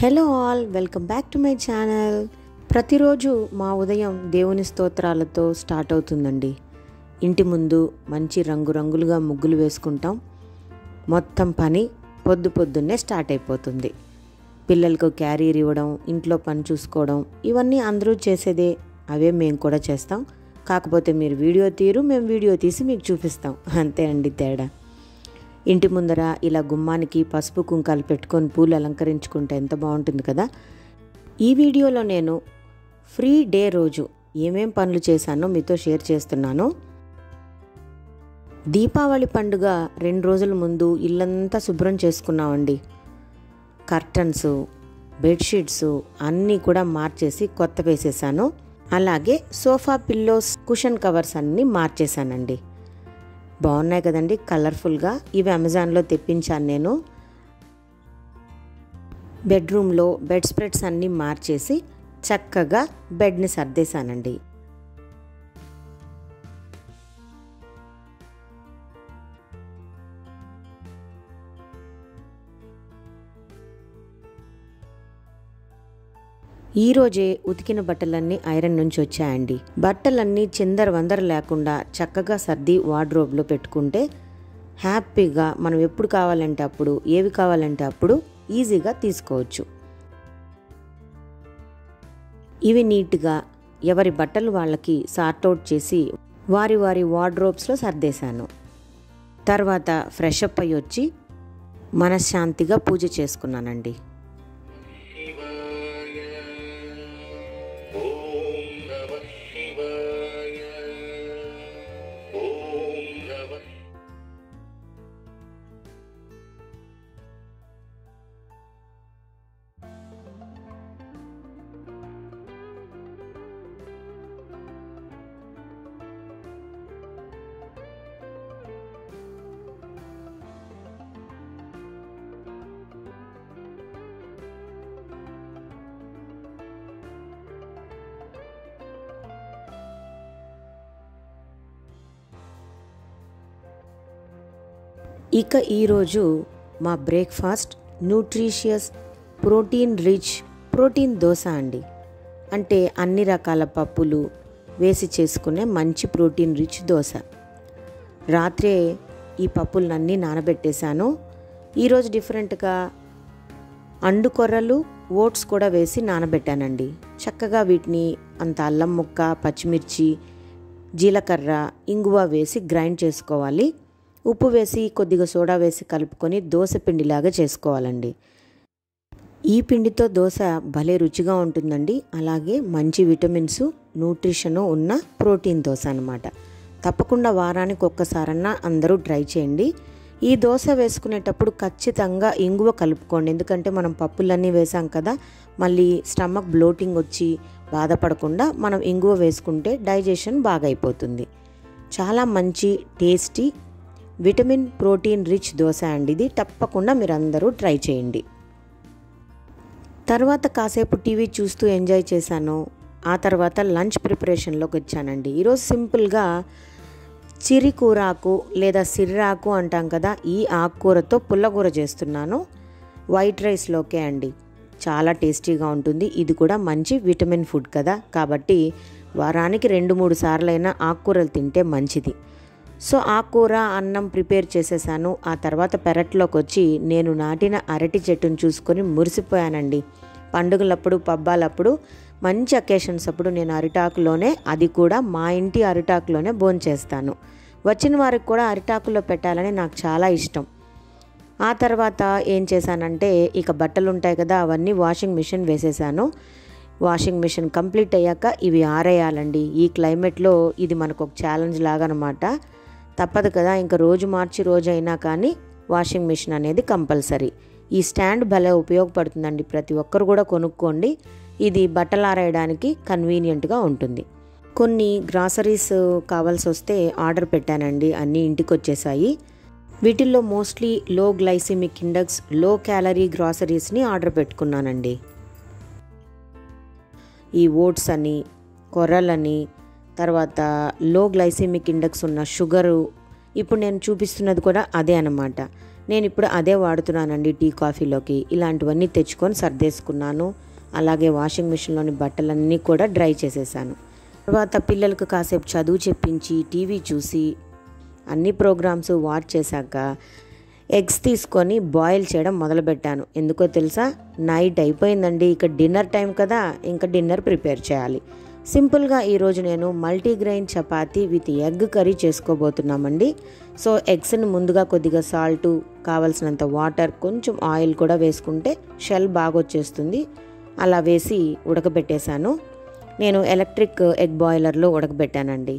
hello all welcome back to my channel ప్రతిరోజు మా ఉదయం దేవుని స్తోత్రాలతో స్టార్ట్ అవుతుందండి ఇంటి ముందు మంచి రంగురంగులుగా ముగ్గులు వేసుకుంటాం మొత్తం పని పొద్దు పొద్దున్నే స్టార్ట్ అయిపోతుంది పిల్లలకు క్యారీర్ ఇవ్వడం ఇంట్లో పని చూసుకోవడం ఇవన్నీ అందరూ చేసేదే అవే మేము కూడా చేస్తాం కాకపోతే మీరు వీడియో తీరు మేము వీడియో తీసి మీకు చూపిస్తాం అంతే అండి తేడా ఇంటి ముందర ఇలా గుమ్మానికి పసుపు కుంకాలు పెట్టుకొని పూలు అలంకరించుకుంటే ఎంత బాగుంటుంది కదా ఈ వీడియోలో నేను ఫ్రీ డే రోజు ఏమేం పనులు చేశానో మీతో షేర్ చేస్తున్నాను దీపావళి పండుగ రెండు రోజుల ముందు ఇల్లంతా శుభ్రం చేసుకున్నామండి కర్టన్స్ బెడ్షీట్స్ అన్నీ కూడా మార్చేసి కొత్త వేసేసాను అలాగే సోఫా పిల్లోస్ కుషన్ కవర్స్ అన్నీ మార్చేశానండి బాగున్నాయి కదండి కలర్ఫుల్గా ఇవి అమెజాన్లో తెప్పించాను నేను బెడ్రూమ్లో బెడ్ స్ప్రెడ్స్ అన్నీ మార్చేసి చక్కగా బెడ్ని సర్దేశానండి ఈరోజే ఉతికిన బట్టలన్నీ ఐరన్ నుంచి వచ్చాయండి బట్టలన్నీ చిందర వందర లేకుండా చక్కగా సర్ది వార్డ్రోబ్లో పెట్టుకుంటే హ్యాపీగా మనం ఎప్పుడు కావాలంటే అప్పుడు ఏవి కావాలంటే అప్పుడు ఈజీగా తీసుకోవచ్చు ఇవి నీట్గా ఎవరి బట్టలు వాళ్ళకి సార్ట్అవుట్ చేసి వారి వారి వార్డ్రోబ్స్లో సర్దేశాను తర్వాత ఫ్రెష్ అప్ అయ్యి వచ్చి మనశ్శాంతిగా పూజ చేసుకున్నానండి ఓం నమ శివాయ ఓం నమ ఇక ఈరోజు మా breakfast nutritious protein rich protein dosa అండి అంటే అన్ని రకాల పప్పులు వేసి చేసుకునే మంచి ప్రోటీన్ రిచ్ దోశ రాత్రే ఈ పప్పులన్నీ నానబెట్టేశాను ఈరోజు డిఫరెంట్గా అండు కొర్రలు ఓట్స్ కూడా వేసి నానబెట్టానండి చక్కగా వీటిని అంత అల్లం ముక్క పచ్చిమిర్చి జీలకర్ర ఇంగువ వేసి గ్రైండ్ చేసుకోవాలి ఉప్పు వేసి కొద్దిగా సోడా వేసి కలుపుకొని దోశ పిండిలాగా చేసుకోవాలండి ఈ పిండితో దోశ భలే రుచిగా ఉంటుందండి అలాగే మంచి విటమిన్స్ న్యూట్రిషను ఉన్న ప్రోటీన్ దోశ అనమాట తప్పకుండా వారానికి ఒక్కసారన్నా అందరూ ట్రై చేయండి ఈ దోశ వేసుకునేటప్పుడు ఖచ్చితంగా ఇంగువ కలుపుకోండి ఎందుకంటే మనం పప్పులన్నీ వేసాం కదా మళ్ళీ స్టమక్ బ్లోటింగ్ వచ్చి బాధపడకుండా మనం ఇంగువ వేసుకుంటే డైజెషన్ బాగా అయిపోతుంది చాలా మంచి tasty vitamin protein rich dosa అండి ఇది తప్పకుండా మీరు అందరూ ట్రై చేయండి తర్వాత కాసేపు టీవీ చూస్తూ ఎంజాయ్ చేశాను ఆ తర్వాత లంచ్ ప్రిపరేషన్లోకి వచ్చానండి ఈరోజు సింపుల్గా చిరికూరాకు లేదా సిర్రాకు అంటాం కదా ఈ ఆకుకూరతో పుల్లకూర చేస్తున్నాను వైట్ రైస్లోకే అండి చాలా టేస్టీగా ఉంటుంది ఇది కూడా మంచి విటమిన్ ఫుడ్ కదా కాబట్టి వారానికి రెండు మూడు సార్లైనా ఆకుకూరలు తింటే మంచిది సో ఆకుకూర అన్నం ప్రిపేర్ చేసేసాను ఆ తర్వాత పెరట్లోకి వచ్చి నేను నాటిన అరటి చెట్టును చూసుకొని మురిసిపోయానండి పండుగలప్పుడు పబ్బాలప్పుడు మంచి అకేషన్స్ అప్పుడు నేను అరిటాకులోనే అది కూడా మా ఇంటి అరిటాకులోనే భోంచేస్తాను వచ్చిన వారికి కూడా అరిటాకులో పెట్టాలని నాకు చాలా ఇష్టం ఆ తర్వాత ఏం చేశానంటే ఇక బట్టలు ఉంటాయి కదా అవన్నీ వాషింగ్ మిషన్ వేసేసాను వాషింగ్ మిషన్ కంప్లీట్ అయ్యాక ఇవి ఆరేయాలండి ఈ క్లైమేట్లో ఇది మనకు ఒక ఛాలెంజ్ లాగా అనమాట తప్పదు కదా ఇంకా రోజు మార్చి రోజు అయినా కానీ వాషింగ్ మిషన్ అనేది కంపల్సరీ ఈ స్టాండ్ భలే ఉపయోగపడుతుందండి ప్రతి ఒక్కరు కూడా కొనుక్కోండి ఇది బట్టలు ఆరేయడానికి కన్వీనియంట్గా ఉంటుంది కొన్ని గ్రాసరీస్ కావాల్సి వస్తే ఆర్డర్ పెట్టానండి అన్నీ ఇంటికి వచ్చేసాయి వీటిల్లో mostly low glycemic index low calorie గ్రాసరీస్ని ఆర్డర్ పెట్టుకున్నానండి ఈ ఓట్స్ అని కొర్రలని తర్వాత లో గ్లైసిమిక్ ఇండెక్స్ ఉన్న షుగరు ఇప్పుడు నేను చూపిస్తున్నది కూడా అదే అనమాట నేను ఇప్పుడు అదే వాడుతున్నానండి టీ కాఫీలోకి ఇలాంటివన్నీ తెచ్చుకొని సర్దేసుకున్నాను అలాగే వాషింగ్ మిషన్లోని బట్టలన్నీ కూడా డ్రై చేసేసాను తర్వాత పిల్లలకు కాసేపు చదువు చెప్పించి టీవీ చూసి అన్ని ప్రోగ్రామ్స్ వాచ్ చేశాక ఎగ్స్ తీసుకొని బాయిల్ చేయడం మొదలుపెట్టాను ఎందుకో తెలుసా నైట్ అయిపోయిందండి ఇక డిన్నర్ టైం కదా ఇంకా డిన్నర్ ప్రిపేర్ చేయాలి సింపుల్గా ఈరోజు నేను multigrain chapati with egg curry చేసుకోబోతున్నామండి సో ఎగ్స్ని ముందుగా కొద్దిగా సాల్టు కావలసినంత వాటర్ కొంచెం ఆయిల్ కూడా వేసుకుంటే షెల్ బాగా వచ్చేస్తుంది అలా వేసి ఉడకబెట్టేశాను నేను ఎలక్ట్రిక్ ఎగ్ బాయిలర్లో ఉడకబెట్టానండి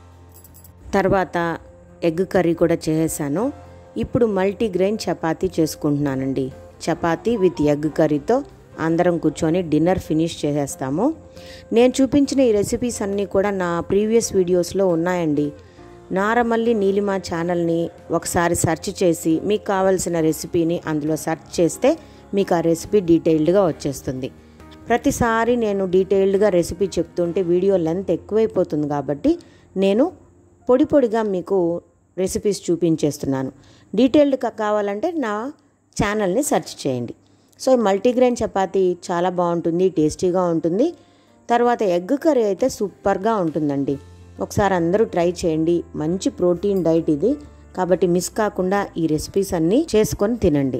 తర్వాత ఎగ్ కర్రీ కూడా చేసేసాను ఇప్పుడు మల్టీగ్రెయిన్ చపాతీ చేసుకుంటున్నానండి చపాతీ విత్ ఎగ్ కర్రీతో అందరం కూర్చొని డిన్నర్ ఫినిష్ చేసేస్తాము నేను చూపించిన ఈ రెసిపీస్ అన్నీ కూడా నా ప్రీవియస్ వీడియోస్లో ఉన్నాయండి నారమల్లి నీలిమ ఛానల్ని ఒకసారి సెర్చ్ చేసి మీకు కావలసిన రెసిపీని అందులో సెర్చ్ చేస్తే మీకు ఆ రెసిపీ డీటెయిల్డ్గా వచ్చేస్తుంది ప్రతిసారి నేను డీటెయిల్డ్గా రెసిపీ చెప్తుంటే వీడియో లెంత్ ఎక్కువైపోతుంది కాబట్టి నేను పొడి పొడిగా మీకు రెసిపీస్ చూపించేస్తున్నాను డీటెయిల్డ్గా కావాలంటే నా ఛానల్ని సెర్చ్ చేయండి సో మల్టీగ్రెయిన్ చపాతీ చాలా బాగుంటుంది టేస్టీగా ఉంటుంది తర్వాత ఎగ్ కర్రీ అయితే సూపర్గా ఉంటుందండి ఒకసారి అందరూ ట్రై చేయండి మంచి ప్రోటీన్ డైట్ ఇది కాబట్టి మిస్ కాకుండా ఈ రెసిపీస్ అన్నీ చేసుకొని తినండి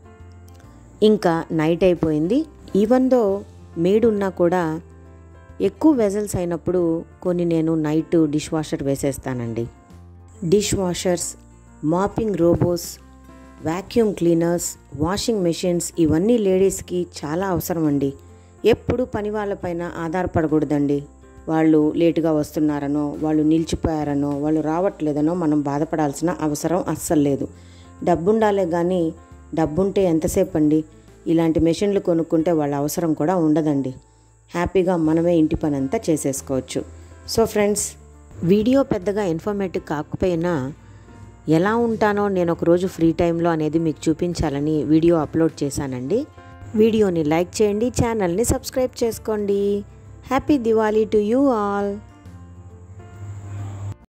ఇంకా నైట్ అయిపోయింది ఈవెన్ దో మేడ్ ఉన్నా కూడా ఎక్కువ వెజల్స్ అయినప్పుడు కొన్ని నేను నైట్ డిష్ వాషర్ వేసేస్తానండి dishwashers mopping robots vacuum cleaners washing machines ఇవన్నీ లేడీస్కి చాలా అవసరం అండి ఎప్పుడు పని వాళ్ళపైన ఆధారపడకూడదండి వాళ్ళు లేటుగా వస్తున్నారనో వాళ్ళు నిలిచిపోయారనో వాళ్ళు రావట్లేదనో మనం బాధపడాల్సిన అవసరం అస్సలు లేదు డబ్బుండాలే కానీ డబ్బుంటే ఎంతసేపు అండి ఇలాంటి మెషిన్లు కొనుక్కుంటే వాళ్ళ అవసరం కూడా ఉండదండి హ్యాపీగా మనమే ఇంటి పని అంతా చేసేసుకోవచ్చు సో ఫ్రెండ్స్ వీడియో పెద్దగా ఇన్ఫర్మేటివ్ కాకపోయినా ఎలా ఉంటానో నేను ఒకరోజు ఫ్రీ టైంలో అనేది మీకు చూపించాలని వీడియో అప్లోడ్ చేశానండి వీడియోని లైక్ చేయండి ఛానల్ని సబ్స్క్రైబ్ చేసుకోండి happy Diwali to you all